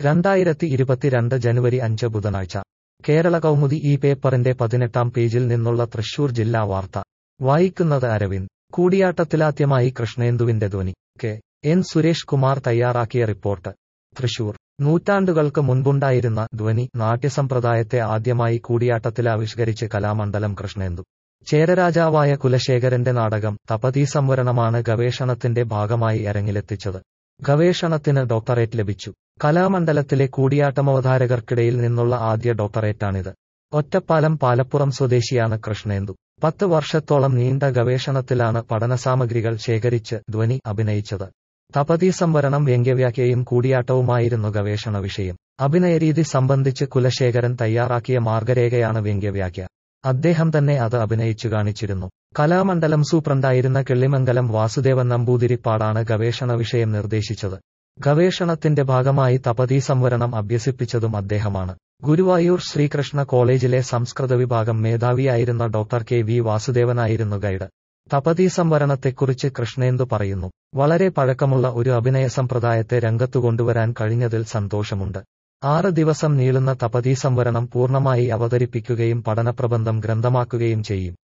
രണ്ടായിരത്തി ഇരുപത്തിരണ്ട് ജനുവരി അഞ്ച് ബുധനാഴ്ച കേരള കൗമുദി ഈ പേപ്പറിന്റെ പതിനെട്ടാം പേജിൽ നിന്നുള്ള തൃശൂർ ജില്ലാ വാർത്ത വായിക്കുന്നത് അരവിന്ദ് കൂടിയാട്ടത്തിലാദ്യമായി കൃഷ്ണേന്ദുവിന്റെ ധ്വനി കെ എൻ സുരേഷ് കുമാർ തയ്യാറാക്കിയ റിപ്പോർട്ട് തൃശൂർ നൂറ്റാണ്ടുകൾക്ക് മുൻപുണ്ടായിരുന്ന ധ്വനി നാട്യസമ്പ്രദായത്തെ ആദ്യമായി കൂടിയാട്ടത്തിലാവിഷ്കരിച്ച് കലാമണ്ഡലം കൃഷ്ണേന്ദു ചേരരാജാവായ കുലശേഖരന്റെ നാടകം തപതീ സംവരണമാണ് ഗവേഷണത്തിന്റെ ഭാഗമായി അരങ്ങിലെത്തിച്ചത് ഗവേഷണത്തിന് ഡോക്ടറേറ്റ് ലഭിച്ചു കലാമണ്ഡലത്തിലെ കൂടിയാട്ടമവതാരകർക്കിടയിൽ നിന്നുള്ള ആദ്യ ഡോക്ടറേറ്റാണിത് ഒറ്റപ്പാലം പാലപ്പുറം സ്വദേശിയാണ് കൃഷ്ണേന്ദു പത്ത് വർഷത്തോളം നീണ്ട ഗവേഷണത്തിലാണ് പഠനസാമഗ്രികൾ ശേഖരിച്ച് ധ്വനി അഭിനയിച്ചത് തപതീ സംവരണം വ്യംഗ്യവ്യാഖ്യയും കൂടിയാട്ടവുമായിരുന്നു ഗവേഷണ വിഷയം അഭിനയരീതി സംബന്ധിച്ച് കുലശേഖരൻ തയ്യാറാക്കിയ മാർഗരേഖയാണ് വ്യംഗ്യവ്യാഖ്യ അദ്ദേഹം തന്നെ അത് അഭിനയിച്ചു കാണിച്ചിരുന്നു കലാമണ്ഡലം സൂപ്രണ്ടായിരുന്ന കിള്ളിമംഗലം വാസുദേവൻ നമ്പൂതിരിപ്പാടാണ് ഗവേഷണ വിഷയം നിർദ്ദേശിച്ചത് ഗവേഷണത്തിന്റെ ഭാഗമായി തപതീ സംവരണം അഭ്യസിപ്പിച്ചതും അദ്ദേഹമാണ് ഗുരുവായൂർ ശ്രീകൃഷ്ണ കോളേജിലെ സംസ്കൃത വിഭാഗം മേധാവിയായിരുന്ന doctor K V വാസുദേവനായിരുന്നു guide തപതീ സംവരണത്തെക്കുറിച്ച് Krishnendu പറയുന്നു വളരെ പഴക്കമുള്ള ഒരു അഭിനയ സമ്പ്രദായത്തെ രംഗത്തു കൊണ്ടുവരാൻ കഴിഞ്ഞതിൽ സന്തോഷമുണ്ട് ആറ് ദിവസം നീളുന്ന തപതീ സംവരണം പൂർണ്ണമായി അവതരിപ്പിക്കുകയും പഠനപ്രബന്ധം ഗ്രന്ഥമാക്കുകയും ചെയ്യും